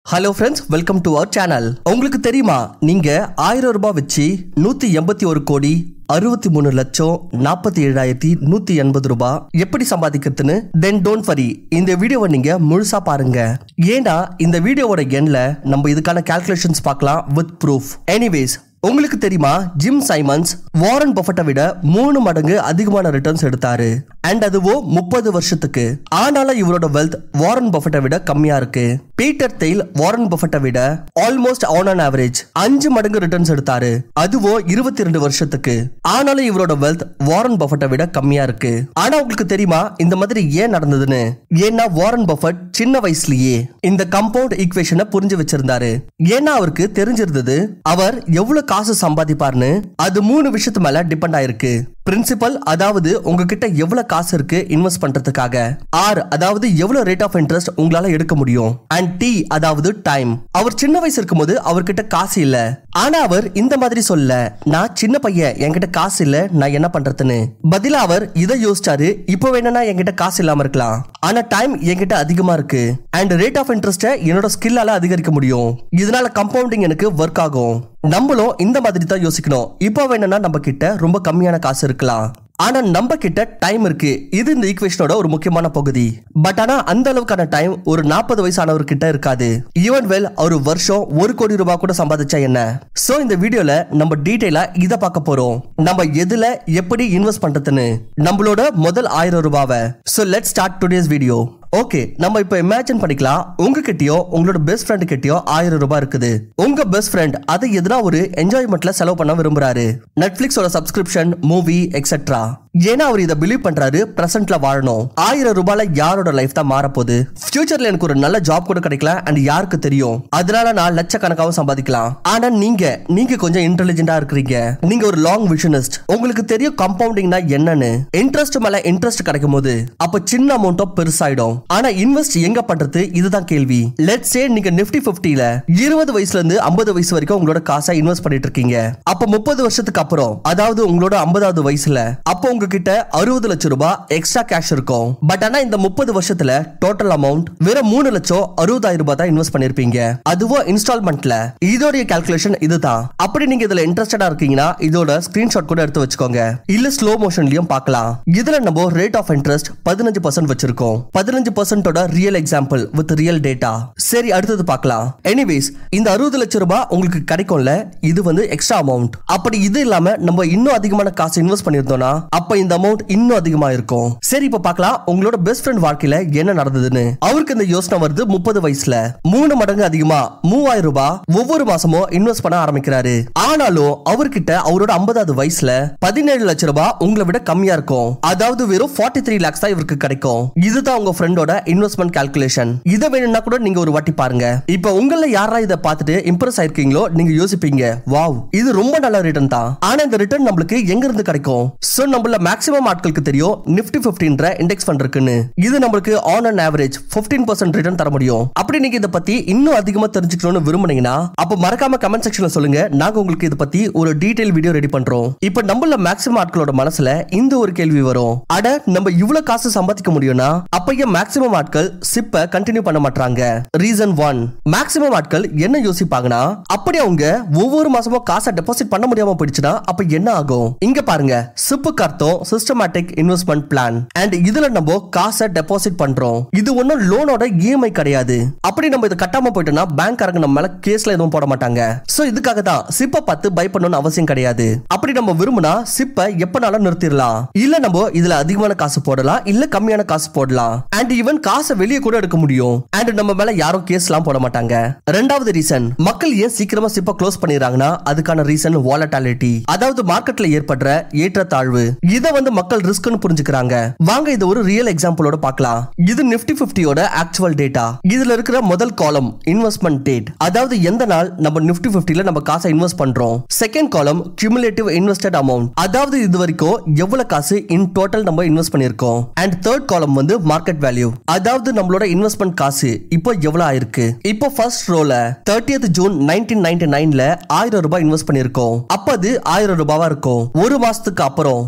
hello friends welcome to our channel உங்களுக்கு தெரியுமா நீங்க ஆயிரம் ரூபாய் வச்சு நூத்தி எண்பத்தி ஒரு கோடி அறுபத்தி மூணு லட்சம் நாற்பத்தி ஏழாயிரத்தி நூத்தி எண்பது ரூபாய் எப்படி சம்பாதிக்கிறதுன்னு தென் டோன்ட் வரி இந்த வீடியோவை நீங்க முழுசா பாருங்க ஏன்னா இந்த வீடியோவோட எண்ட்ல நம்ம இதுக்கான கால்குலேஷன்ஸ் பார்க்கலாம் வித் ப்ரூஃப் எனிவேஸ் உங்களுக்கு தெரியுமா ஜிம் சைமன்ஸ் வாரன் பஃபட்டை விட மூணு மடங்கு அதிகமான ரிட்டர்ன்ஸ் எடுத்தாரு அண்ட் அதுவோ முப்பது வருஷத்துக்கு ஆனாலும் இவரோட வெல்த் வாரன் பஃபட்டை விட கம்மியா இருக்கு பீட்டர் தெயில் வாரன் பஃபட்டை விட ஆல்மோஸ்ட் ஆன் அன் ஆவரேஜ் அஞ்சு மடங்கு ரிட்டர்ன்ஸ் எடுத்தாரு அதுவோ இருபத்தி ரெண்டு வருஷத்துக்கு ஆனாலும் இவரோட வெல்த் வாரன் பஃபட்டை விட கம்மியா இருக்கு ஆனா உங்களுக்கு தெரியுமா இந்த மாதிரி ஏன் நடந்ததுன்னு ஏன்னா வாரன் பஃபட் சின்ன வயசுலயே இந்த கம்பவுண்ட் ஈக்குவேஷனை புரிஞ்சு வச்சிருந்தாரு ஏன்னா அவருக்கு தெரிஞ்சிருந்தது அவர் எவ்வளவு காசு சம்பாதிப்பார்னு அது மூணு விஷயத்து மேல டிபெண்ட் ஆயிருக்கு பிரின்சிபல் அதாவது உங்ககிட்ட எவ்வளவு காசு இருக்கு இன்வெஸ்ட் பண்றதுக்காக ஆர் அதாவது எவ்வளவு ரேட் ஆஃப் இன்ட்ரெஸ்ட் உங்களால எடுக்க முடியும் அண்ட் டி அதாவது டைம் அவர் சின்ன வயசு இருக்கும்போது அவர்கிட்ட காசு இல்ல ஆனா அவர் இந்த மாதிரி சொல்ல நான் சின்ன பையன் என்கிட்ட காசு இல்ல நான் என்ன பண்றதுன்னு பதிலா அவர் இதை யோசிச்சாரு இப்போ வேணும்னா என்கிட்ட காசு இல்லாம இருக்கலாம் ஆனா டைம் என்கிட்ட அதிகமா இருக்கு அண்ட் ரேட் ஆஃப் இன்ட்ரெஸ்ட்டை என்னோட ஸ்கில்லால அதிகரிக்க முடியும் இதனால கம்பவுண்டிங் எனக்கு ஒர்க் ஆகும் நம்மளும் இந்த மாதிரி தான் யோசிக்கணும் இப்போ வேணும்னா நம்ம கிட்ட ரொம்ப கம்மியான காசு இருக்கலாம் ஆனா நம்ம கிட்ட டைம் இருக்கு இது இந்த ஈக்குவேஷனோட ஒரு முக்கியமான பகுதி பட் ஆனா அந்த அளவுக்கான டைம் ஒரு நாற்பது வயசானவர் கிட்ட இருக்காது ஈவன் வெல் ஒரு வருஷம் ஒரு கோடி ரூபாய் கூட சம்பாதிச்சா என்ன சோ இந்த வீடியோல நம்ம டீடைலா இத பார்க்க போறோம் நம்ம எதுல எப்படி இன்வெஸ்ட் பண்றதுன்னு நம்மளோட முதல் ஆயிரம் ரூபாவை so let start today's video okay நம்ம இப்போ இமேஜின் பண்ணிக்கலாம் உங்ககிட்டயோ உங்களோட பெஸ்ட் ஃப்ரெண்ட் கிட்டயோ ஆயிரம் ரூபாய் இருக்குது உங்க பெஸ்ட் ஃப்ரெண்ட் அதை எதுனா ஒரு என்ஜாய்மெண்ட்ல செலவு பண்ண விரும்புறாரு நெட்ஃபிளிக்ஸோட சப்ஸ்கிரிப்ஷன் மூவி எக்ஸெட்ரா ஏன்னா அவர் இதை பிலீவ் பண்றாரு பிரசன்ட்ல வாழணும் ஆயிரம் ரூபாயில யாரோட லைஃப் தான் மாறப்போகுது ஃபியூச்சர்ல எனக்கு ஒரு நல்ல ஜாப் கூட கிடைக்கலாம் அண்ட் யாருக்கு தெரியும் அதனால நான் லட்சக்கணக்காகவும் சம்பாதிக்கலாம் ஆனா நீங்க நீங்க கொஞ்சம் இன்டெலிஜென்டா இருக்கிறீங்க நீங்க ஒரு லாங் விஷனிஸ்ட் உங்களுக்கு தெரியும் கம்பவுண்டிங்னா என்னன்னு இன்ட்ரெஸ்ட் மேல இன்ட்ரெஸ்ட் கிடைக்கும் போது அப்ப சின்ன அமௌண்ட்டோ பெருசாயிடும் ஆனா இன்வெஸ்ட் எங்க பண்றது இதுதான் கேள்வி லெட் சே நீங்க நிப்டி பிப்டில இருபது வயசுல இருந்து ஐம்பது வயசு வரைக்கும் உங்களோட காசை இன்வெஸ்ட் பண்ணிட்டு இருக்கீங்க அப்ப முப்பது வருஷத்துக்கு அப்புறம் அதாவது உங்களோட ஐம்பதாவது வயசுல அப்போ உங்ககிட்ட அறுபது லட்சம் ரூபாய் எக்ஸ்ட்ரா கேஷ் இருக்கும் பட் ஆனா இந்த முப்பது வருஷத்துல டோட்டல் அமௌண்ட் வெறும் மூணு லட்சம் அறுபதாயிரம் ரூபாய் தான் இன்வெஸ்ட் பண்ணிருப்பீங்க அதுவும் இன்ஸ்டால்மெண்ட்ல இதோடைய கால்குலேஷன் இதுதான் அப்படி நீங்க இதுல இன்ட்ரெஸ்டடா இருக்கீங்கன்னா இதோட ஸ்கிரீன்ஷாட் கூட எடுத்து வச்சுக்கோங்க இல்ல ஸ்லோ மோஷன்லயும் பார்க்கலாம் இதுல நம்ம ரேட் ஆஃப் இன்ட்ரெஸ்ட் பதினஞ்சு பர்சன்ட் வச்சிருக்கோம் பதினஞ்சு பர்சன்டோட real example with real data சரி அடுத்தது பார்க்கலாம் எனிவேஸ் இந்த அறுபது லட்சம் ரூபாய் உங்களுக்கு கிடைக்கும்ல இது வந்து எக்ஸ்ட்ரா அமௌண்ட் அப்படி இது இல்லாம நம்ம இன்னும் அதிகமான காசு இன்வெஸ்ட் பண்ணிருந்தோம்னா அப்ப இந்த அமௌண்ட் இன்னும் அதிகமா இருக்கும் சரி இப்ப பார்க்கலாம் உங்களோட பெஸ்ட் ஃப்ரெண்ட் வாழ்க்கையில என்ன நடந்ததுன்னு அவருக்கு இந்த யோசனை வருது முப்பது வயசுல மூணு மடங்கு அதிகமா மூவாயிரம் ரூபாய் ஒவ்வொரு மாசமும் இன்வெஸ்ட் பண்ண ஆரம்பிக்கிறாரு ஆனாலும் அவர்கிட்ட அவரோட ஐம்பதாவது வயசுல பதினேழு லட்சம் ரூபாய் உங்களை விட கம்மியா இருக்கும் அதாவது வெறும் ஃபார்ட்டி த்ரீ லேக்ஸ் தான் இவருக்கு கிடைக்கும் இதுதான் உங்க ஃப்ரெண்டோட இன்வெஸ்ட்மெண்ட் கால்குலேஷன் இதை வேணும்னா கூட நீங்க ஒரு வாட்டி பாருங்க இப்ப உங்கள யாரா இதை பார்த்துட்டு இம்ப்ரெஸ் ஆயிருக்கீங்களோ நீங்க யோசிப்பீங்க வாவ் இது ரொம்ப நல்ல ரிட்டர்ன் தான் ஆனா இந்த ரிட்டர்ன் நம்மளுக்கு எங்க இருந்து கிடைக்கும் சோ நம்மள மேக்ஸிமம் ஆட்களுக்கு தெரியும் நிப்டி பிப்டீன்ற இண்டெக்ஸ் ஃபண்ட் இருக்குன்னு இது நம்மளுக்கு on an average fifteen percent return தர முடியும் அப்படி நீங்க இதை பத்தி இன்னும் அதிகமா தெரிஞ்சுக்கணும்னு விரும்புனீங்கன்னா அப்ப மறக்காம கமெண்ட் செக்ஷன்ல சொல்லுங்க நாங்க உங்களுக்கு இதை பத்தி ஒரு டீடைல் வீடியோ ரெடி பண்றோம் இப்ப நம்மள மேக்ஸிமம் ஆட்களோட மனசுல இந்த ஒரு கேள்வி வரும் அட நம்ம இவ்வளவு காசு சம்பாதிக்க முடியும்னா அப்ப ஏன் மேக்ஸிமம் ஆட்கள் சிப்ப கண்டினியூ பண்ண மாட்டாங்க ரீசன் ஒன் மேக்ஸிமம் ஆட்கள் என்ன யோசிப்பாங்கன்னா அப்படி அவங்க ஒவ்வொரு மாசமும் காசை டெபாசிட் பண்ண முடியாம போயிடுச்சுன்னா அப்ப என்ன ஆகும் இங்க பாருங்க சிப்புக்கு அர்த்தம் சிஸ்டமேட்டிக் இன்வெஸ்ட்மெண்ட் பிளான் அண்ட் இதுல நம்ம காசை டெபாசிட் பண்றோம் இது ஒன்னும் லோனோட இஎம்ஐ கிடையாது அப்படி நம்ம இதை கட்டாம போயிட்டோம்னா பேங்க்காரங்க நம்ம மேல கேஸ்ல எதுவும் போட மாட்டாங்க சோ இதுக்காக தான் சிப்பை பார்த்து பை பண்ணணும்னு அவசியம் கிடையாது அப்படி நம்ம விரும்பினா சிப்பை எப்பனாலும் நிறுத்திடலாம் இல்ல நம்ம இதுல அதிகமான காசு போடலாம் இல்ல கம்மியான காசு போடலாம் அண்ட் ஈவன் காசை வெளியே கூட எடுக்க முடியும் அண்ட் நம்ம மேல யாரும் கேஸ் எல்லாம் போட மாட்டாங்க ரெண்டாவது ரீசன் மக்கள் ஏன் சீக்கிரமா சிப்ப க்ளோஸ் பண்ணிடுறாங்கன்னா அதுக்கான ரீசன் வாலட்டாலிட்டி அதாவது மார்க்கெட்ல ஏற்படுற ஏற்றத்தாழ்வு இத வந்து மக்கள் ரிஸ்க்னு புரிஞ்சுக்கிறாங்க வாங்க இது ஒரு ரியல் எக்ஸாம்பிளோட பார்க்கலாம் இது நிப்டி பிப்டியோட ஆக்சுவல் டேட்டா இதுல இருக்கிற முதல் காலம் இன்வெஸ்ட்மெண்ட் டேட் அதாவது எந்த நாள் நம்ம நிப்டி பிப்டில நம்ம காசை இன்வெஸ்ட் பண்றோம் second column cumulative invested amount அதாவது இது வரைக்கும் எவ்வளவு காசு இன் டோட்டல் நம்ம இன்வெஸ்ட் பண்ணிருக்கோம் அண்ட் தேர்ட் காலம் வந்து மார்க்கெட் வேல்யூ அதாவது நம்மளோட இன்வெஸ்ட்மெண்ட் காசு இப்போ எவ்வளவு ஆயிருக்கு இப்போ ஃபர்ஸ்ட் ரோல தேர்ட்டியத் ஜூன் நைன்டீன் நைன்டி நைன்ல ஆயிரம் ரூபாய் இன்வெஸ்ட் பண்ணிருக்கோம் அப்ப அது ஆயிரம் ரூபாவா இருக்கும் ஒரு மாசத்துக்கு அப்புறம் அதாவது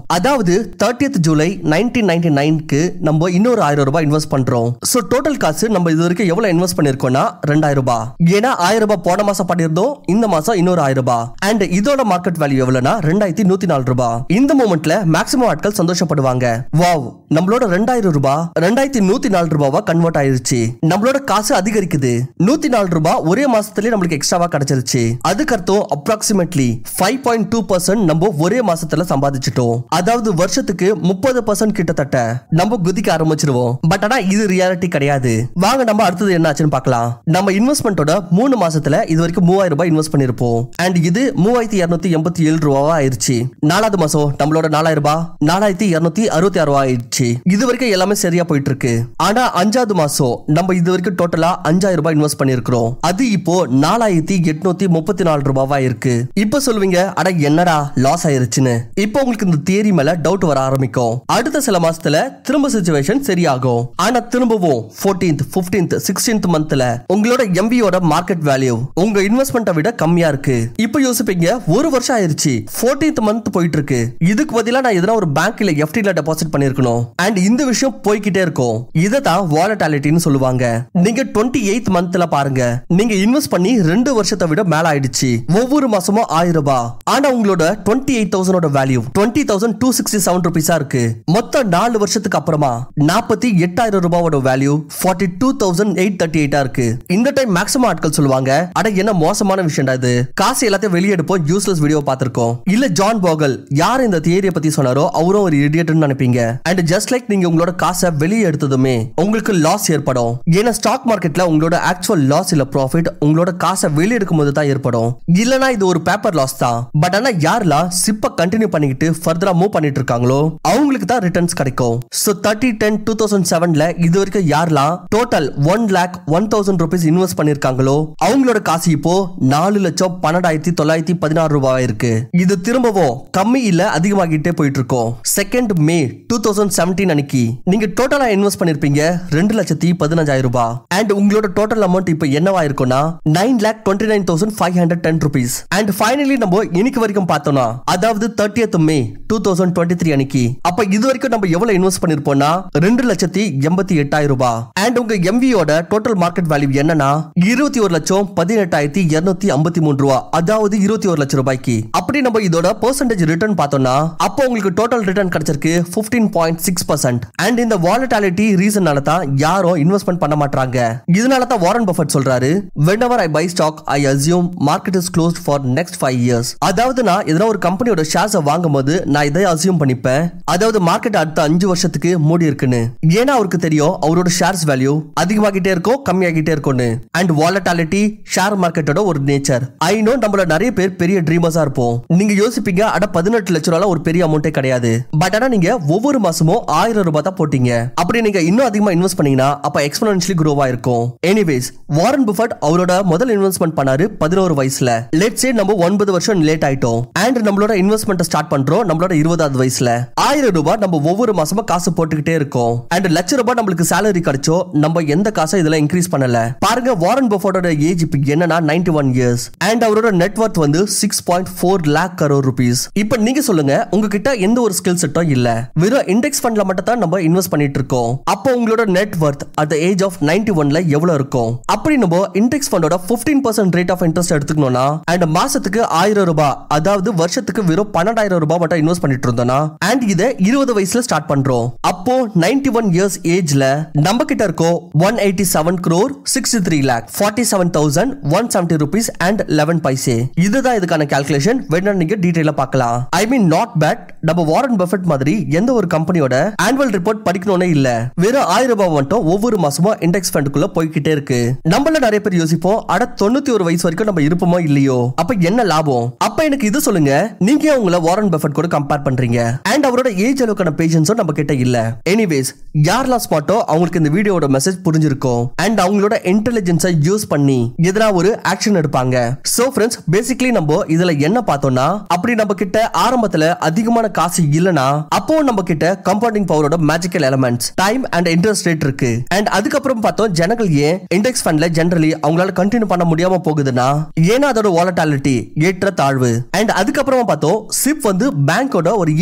அதாவது தேர்ட்டியத் ஜூலை நைன்டீன் நைன்டி நைன்க்கு நம்ம இன்னொரு ஆயிரம் ரூபாய் இன்வெஸ்ட் பண்றோம் சோ டோட்டல் காசு நம்ம இது வரைக்கும் எவ்வளவு இன்வெஸ்ட் பண்ணிருக்கோம்னா ரெண்டாயிரம் ரூபாய் ஏன்னா ஆயிரம் ரூபாய் போன மாசம் பண்ணியிருந்தோம் இந்த மாசம் இன்னொரு ஆயிரம் ரூபாய் அண்ட் இதோட மார்க்கெட் வேல்யூ எவ்வளவுனா ரெண்டாயிரத்தி நூத்தி நாலு ரூபாய் இந்த மூமெண்ட்ல மேக்ஸிமம் ஆட்கள் சந்தோஷப்படுவாங்க வாவ் நம்மளோட ரெண்டாயிரம் ரூபாய் ரெண்டாயிரத்தி நூத்தி நாலு ரூபாவா கன்வெர்ட் ஆயிருச்சு நம்மளோட காசு அதிகரிக்குது நூத்தி நாலு ரூபாய் ஒரே மாசத்துலயே நம்மளுக்கு எக்ஸ்ட்ராவா கிடைச்சிருச்சு அதுக்கு அர்த்தம் approximately five point two percent நம்ம ஒரே மாசத்துல சம்பாதிச்சிட்டோம் அதாவது வருஷத்துக்கு முப்பது பர்சன்ட் கிட்டத்தட்ட நம்ம குதிக்க ஆரம்பிச்சிருவோம் பட் ஆனா இது ரியாலிட்டி கிடையாது வாங்க நம்ம அடுத்தது என்ன ஆச்சுன்னு பார்க்கலாம் நம்ம இன்வெஸ்ட்மெண்ட்டோட மூணு மாசத்துல இது வரைக்கும் மூவாயிரம் ரூபாய் இன்வெஸ்ட் பண்ணிருப்போம் அண்ட் இது மூவாயிரத்தி இருநூத்தி எண்பத்தி ஏழு ரூபாவா ஆயிருச்சு நாலாவது மாசம் நம்மளோட நாலாயிரம் ரூபாய் நாலாயிரத்தி இருநூத்தி அறுபத்தி ஆறு ரூபாய் ஆயிடுச்சு இது வரைக்கும் எல்லாமே சரியா போயிட்டு இருக்கு ஆனா அஞ்சாவது மாசம் நம்ம இது வரைக்கும் டோட்டலா அஞ்சாயிரம் ரூபாய் இன்வெஸ்ட் பண்ணிருக்கிறோம் அது இப்போ நாலாயிரத்தி எட்நூத்தி முப்பத்தி நாலு ரூபாவா இருக்கு இப்ப சொல்லுவீங்க அட என்னடா லாஸ் ஆயிருச்சுன்னு இப்போ உங்களுக்கு இந்த தியரி மேல டவுட் வர ஆரம்பிக்கும் அடுத்த சில மாசத்துல திரும்ப சுச்சுவேஷன் சரியாகும் ஆனா திரும்பவும் 14th 15th 16th மந்த்ல உங்களோட எம்பியோட மார்க்கெட் வேல்யூ உங்க இன்வெஸ்ட்மெண்ட்டை விட கம்மியா இருக்கு இப்போ யோசிப்பீங்க ஒரு வருஷம் ஆயிருச்சு 14th மந்த் போயிட்டு இருக்கு இதுக்கு பதிலா நான் எதனா ஒரு பேங்க்ல எஃப்டில டெபாசிட் பண்ணிருக்கணும் அண்ட் இந்த விஷயம் போய்கிட்டே இருக்கும் இதை தான் வாலட்டாலிட்டின்னு சொல்லுவாங்க நீங்க டுவெண்ட்டி எயித் மந்த்ல பாருங்க நீங்க இன்வெஸ்ட் பண்ணி ரெண்டு வருஷத்தை விட மேல ஆயிடுச்சு ஒவ்வொரு மாசமும் ஆயிரம் ரூபாய் ஆனா உங்களோட டுவெண்ட்டி எயிட் தௌசண்டோட value twenty thousand two sixty seven ருபீஸா இருக்கு மொத்தம் நாலு வருஷத்துக்கு அப்புறமா நாற்பத்தி எட்டாயிரம் ரூபாயோட value forty two thousand eight thirty எயிட்டா இருக்கு இந்த டைம் மேக்ஸிமம் ஆட்கள் சொல்லுவாங்க அட என்ன மோசமான விஷயம்டா இது காசு எல்லாத்தையும் வெளியே எடுப்போம் யூஸ்லெஸ் வீடியோ பார்த்திருக்கோம் இல்ல ஜான் போகல் யார் இந்த தியரியை பத்தி சொன்னாரோ அவரும் ஒரு இடியட்னு நினைப்பீங்க அண்ட் ஜஸ்ட் லைக் நீங்க உங்களோட காசை வெளியே எடுத்ததுமே உங்களுக்கு லாஸ் ஏற்படும் ஏன்னா ஸ்டாக் மார்க்கெட்ல உங்களோட ஆக்சுவல் லாஸ் இல்ல ப்ராஃபிட் உங்களோட காசை வெளியே எடுக்கும் போது தான் ஏற்படும் இல்லனா இது ஒரு பேப்பர் லாஸ் தான் பட் ஆனா யாரெல்லாம் சிப்ப கண்டினியூ பண்ணிக்கிட்டு ஃபர்தரா மூவ் பண்ணிட்டு இருக்காங்களோ அவங்களுக்கு தான் ரிட்டர்ன்ஸ் கிடைக்கும் so thirty ten two thousand செவன்ல இது வரைக்கும் யாரெல்லாம் total one lakh one thousand rupees invest பண்ணிருக்காங்களோ அவங்களோட காசு இப்போ நாலு லட்சம் பன்னெண்டாயிரத்தி தொள்ளாயிரத்தி பதினாறு ரூபாய் இருக்கு இது திரும்பவும் கம்மி இல்ல அதிகமாகிட்டே போயிட்டு இருக்கோம் second May two thousand seventeen அன்னைக்கு நீங்க டோட்டலா இன்வெஸ்ட் பண்ணிருப்பீங்க ரெண்டு லட்சத்தி பதினஞ்சாயிரம் ரூபாய் அண்ட் உங்களோட டோட்டல் அமௌண்ட் இப்போ என்னவா இருக்கும்னா nine lakh twenty nine thousand five hundred ten rupees and finally நம்ம இன்னைக்கு வரைக்கும் பார்த்தோம்னா அதாவது thirtieth May two thousand twenty three அன்னைக்கு அப்ப இது வரைக்கும் நம்ம எவ்வளவு இன்வெஸ்ட் பண்ணிருப்போம்னா ரெண்டு லட்சத்தி எண்பத்தி எட்டாயிரம் ரூபாய் அண்ட் உங்க எம்பியோட டோட்டல் மார்க்கெட் வேல்யூ என்னன்னா இருபத்தி ஒரு லட்சம் பதினெட்டாயிரத்தி இருநூத்தி ஐம்பத்தி மூணு ரூபா அதாவது இருபத்தி ஒரு லட்சம் ரூபாய்க்கு அப்படி நம்ம இதோட பெர்சன்டேஜ் ரிட்டர்ன் பார்த்தோம்னா அப்போ உங்களுக்கு டோட்டல் ரிட்டர்ன் கிடைச்சிருக்கு fifteen point six percent and இந்த வாலட்டாலிட்டி ரீசனால தான் யாரும் இன்வெஸ்ட்மெண்ட் பண்ண மாட்டாங்க இதனால தான் வாரன் பஃபட் சொல்றாரு whenever I buy stock I assume market is close for next five years அதாவது நான் எதனா ஒரு கம்பெனியோட ஷேர்ஸை வாங்கும் போது நான் இதை அசியூம் பண்ணிப்பேன் அதாவது மார்க்கெட் அடுத்த அஞ்சு வருஷத்துக்கு மூடி இருக்குன்னு ஏன்னா அவருக்கு தெரியும் அவரோட ஷேர்ஸ் வேல்யூ அதிகமாகிட்டே இருக்கும் கம்மியாகிட்டே இருக்கும்னு அண்ட் வாலட்டாலிட்டி ஷேர் மார்க்கெட்டோட ஒரு நேச்சர் ஐ நோ நம்மள நிறைய பேர் பெரிய ட்ரீமர்ஸா இருப்போம் நீங்க யோசிப்பீங்க அட பதினெட்டு லட்ச ரூபாய் ஒரு பெரிய அமௌண்ட்டே கிடையாது பட் ஆனா நீங்க ஒவ்வொரு மாசமும் ஆயிரம் ரூபாய் தான் போட்டீங்க அப்படி நீங்க இன்னும் அதிகமா இன்வெஸ்ட் பண்ணீங்கன்னா அப்ப எக்ஸ்போனன்ஷியலி க்ரோவா இருக்கும் எனிவேஸ் வாரன் புஃபட் அவரோட முதல் இன்வெஸ்ட்மெண்ட் பண்ணாரு பதினோரு வயசுல லெட்ஸ் சே நம்ம ஒன்பது வருஷம் லேட் ஆயிட்டோம் அண்ட் நம்மளோட இன்வெஸ்ட்மெண்ட் ஸ்டார்ட் பண்றோம் நம்மளோட இருபதாவது வயசுல ஆயிரம் ரூபாய் நம்ம ஒவ்வொரு மாசமும் காசு போட்டுக்கிட்டே இருக்கோம் அண்ட் லட்ச ரூபாய் நம்மளுக்கு சேலரி கிடைச்சோ நம்ம எந்த காசை இதுல இன்க்ரீஸ் பண்ணல பாருங்க வாரன் பஃபோட்டோட ஏஜ் இப்போ என்னன்னா நைன்டி ஒன் இயர்ஸ் அண்ட் அவரோட நெட்ஒர்த் வந்து six point four lakh crore rupees இப்போ நீங்க சொல்லுங்க உங்ககிட்ட எந்த ஒரு ஸ்கில் செட்டும் இல்ல வெறும் இண்டெக்ஸ் ஃபண்ட்ல மட்டும் தான் நம்ம இன்வெஸ்ட் பண்ணிட்டு இருக்கோம் அப்போ உங்களோட net worth at age of ninety ஒன்ல எவ்வளவு இருக்கும் அப்படி நம்ம இண்டெக்ஸ் ஃபண்டோட fifteen percent rate of interest எடுத்துக்கணும்னா அண்ட் மாசத்துக்கு ஆயிரம் ரூபாய் அதாவது வருஷத்துக்கு வெறும் பன்னெண்டாயிரம் ரூபாய் மட்டும் இன்வெஸ்ட் பண்ணிட்டு இருந்தோம்னா அண்ட் இதை இருபது வயசுல ஸ்டார்ட் பண்றோம் அப்போ நைன்டி ஒன் இயர்ஸ் ஏஜ்ல நம்ம கிட்ட இருக்கோம் one eighty seven crore sixty three lakh forty seven thousand one seventy rupees and eleven paise இதுதான் இதுக்கான கால்குலேஷன் வேணா நீங்க டீடைலா பார்க்கலாம் ஐ மீன் நாட் பேட் நம்ம வாரன் பஃபெட் மாதிரி எந்த ஒரு கம்பெனியோட ஆனுவல் ரிப்போர்ட் படிக்கணும்னே இல்ல வெறும் ஆயிரம் ரூபாய் மட்டும் ஒவ்வொரு மாசமும் இண்டெக்ஸ் ஃபண்டுக்குள்ள போய்கிட்டே இருக்கு நம்மள நிறைய பேர் யோசிப்போம் அட தொண்ணூத்தி ஒரு வயசு வரைக்கும் நம்ம இருப்போமோ இல்லையோ அப்ப என்ன லாபம் அப்ப எனக்கு இது சொல்லுங்க நீங்க ஏன் உங்களை வாரன் பஃபெட் கூட கம்பேர் பண்றீங்க அண்ட் அவரோட ஏஜ் அளவுக்கான பேஷன்ஸும் நம்ம கிட்ட இல்ல எனிவேஸ் யாரெல்லாம் ஸ்மார்ட்டோ அவங்களுக்கு இந்த வீடியோட மெசேஜ் புரிஞ்சிருக்கும் அண்ட் அவங்களோட இன்டெலிஜென்ஸை யூஸ் பண்ணி எதனா ஒரு ஆக்ஷன் எடுப்பாங்க சோ ஃப்ரெண்ட்ஸ் பேசிக்கலி நம்ம இதுல என்ன பார்த்தோம்னா அப்படி நம்ம கிட்ட ஆரம்பத்துல அதிகமான காசு இல்லனா அப்போ நம்ம கிட்ட கம்பவுண்டிங் பவரோட magical elements time and interest rate இருக்கு அண்ட் அதுக்கப்புறம் பார்த்தோம் ஜனங்கள் ஏன் இண்டெக்ஸ் ஃபண்ட்ல ஜெனரலி அவங்களால கண்டினியூ பண்ண முடியாம போகுதுன்னா ஏன்னா அதோட வாலட்டாலிட்டி ஏற்ற தாழ்வு அண்ட் அதுக்கப்புறமா பார்த்தோம் சிப் வந்து பேங்கோட ஒரு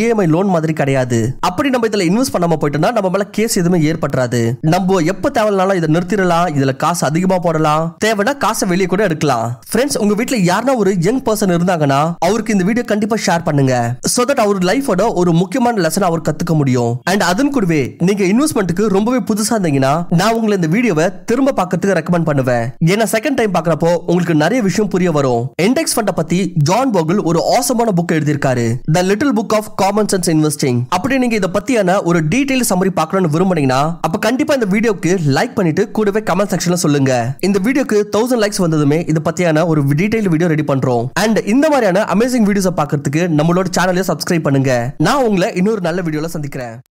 இஎம்ஐ லோன் மாதிரி கிடையாது அப்படி நம்ம இதுல இன்வெஸ்ட் பண்ணாம போயிட்டோம்னா நம்ம மேல கேஸ் எதுவுமே ஏற்பட்டுறாது நம்ம எப்ப தேவைனாலும் இதை நிறுத்திடலாம் இதுல காசு அதிகமா போடலாம் தேவைன்னா காசை வெளியே கூட எடுக்கலாம் ஃப்ரெண்ட்ஸ் உங்க வீட்ல யாருன்னா ஒரு யங் பர்சன் இருந்தாங்கன்னா அவருக்கு இந்த வீடியோ கண்டிப்பா ஷேர் பண்ணுங்க சோ தட் அவர் லைஃபோட ஒரு முக்கியமான லெசன் அவர் கத்துக்க முடியும் அண்ட் அதன் கூடவே நீங்க இன்வெஸ்ட்மெண்ட்டுக்கு ரொம்பவே புதுசா இருந்தீங்கன்னா நான் உங்களை இந்த வீடியோவை திரும்ப பார்க்கறதுக்கு ரெக்கமெண்ட் பண்ணுவேன் ஏன்னா செகண்ட் டைம் பார்க்கறப்போ உங்களுக்கு நிறைய விஷயம் புரிய வரும் இண்டெக்ஸ் ஃபண்ட பத்தி ஜான் போகிள் ஒரு ஆசமான புக் எழுதியிருக்காரு the little book of common sense investing அப்படி நீங்க இதை பத்தியான ஒரு டீடைல் சம்மரி பார்க்கணும்னு விரும்புனீங்கன்னா அப்ப கண்டிப்பா இந்த வீடியோக்கு லைக் பண்ணிட்டு கூடவே கமெண்ட் செக்ஷன்ல சொல்லுங்க இந்த வீடியோக்கு தௌசண்ட் லைக்ஸ் வந்ததுமே இதை பத்தியான ஒரு டீடைல் வீடியோ ரெடி பண்றோம் அண்ட் இந்த மாதிரியான அமேசிங் வீடியோஸை பார்க்கறதுக்கு நம்மளோட சேனலையும் சப்ஸ்கிரைப் பண்ணுங்க நான் உங்களை இன்னொரு நல்ல வீடியோல சந்திக்கிறேன்